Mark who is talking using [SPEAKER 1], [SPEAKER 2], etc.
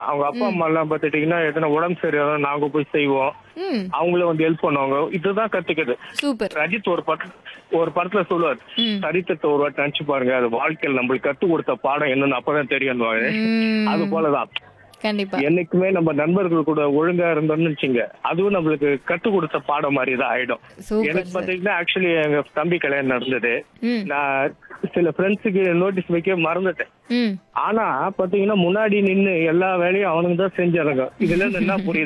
[SPEAKER 1] அவங்க அப்பா அம்மா எல்லாம் பாத்துட்டீங்கன்னா எத்தனை உடம்பு சரியாகும் நாங்க போய் செய்வோம்
[SPEAKER 2] ம்
[SPEAKER 1] அவங்களும் வந்து ஹெல்ப் பண்ணுவாங்க இதுதான் கத்துக்குது
[SPEAKER 2] சூப்பர்
[SPEAKER 1] ரஜித் ஒரு படம் ஒரு படத்துல சொல்லுவார்
[SPEAKER 2] ம்.
[SPEAKER 1] சரித்திரத்தை ஒரு வாட்டி நினைச்சு பாருங்க அது வாழ்க்கையில் நம்மளுக்கு கத்து கொடுத்த பாடம் என்னன்னு அப்பதான் தெரியும்
[SPEAKER 2] ம்.
[SPEAKER 1] அது போலதான்
[SPEAKER 2] கண்டிப்பா
[SPEAKER 1] என்னைக்குமே நம்ம நண்பர்கள் கூட ஒழுங்கா இருந்தோம்னு வச்சுங்க அதுவும் நம்மளுக்கு கத்து கொடுத்த பாடம் மாதிரி தான் ஆயிடும்
[SPEAKER 2] சூப்பர்
[SPEAKER 1] எனக்கு
[SPEAKER 2] சார்
[SPEAKER 1] பாத்தீங்கன்னா ஆக்சுவலி எங்க தம்பி கல்யாணம் நடந்தது
[SPEAKER 2] ம்
[SPEAKER 1] நான் சில ஃப்ரெண்ட்ஸுக்கு நோட்டீஸ் வைக்க மறந்துட்டேன்
[SPEAKER 2] ம்
[SPEAKER 1] ஆனா பாத்தீங்கன்னா முன்னாடி நின்னு எல்லா வேலையும் அவனுங்க தான் செஞ்சானுங்க இதுல இருந்து என்ன புரியுது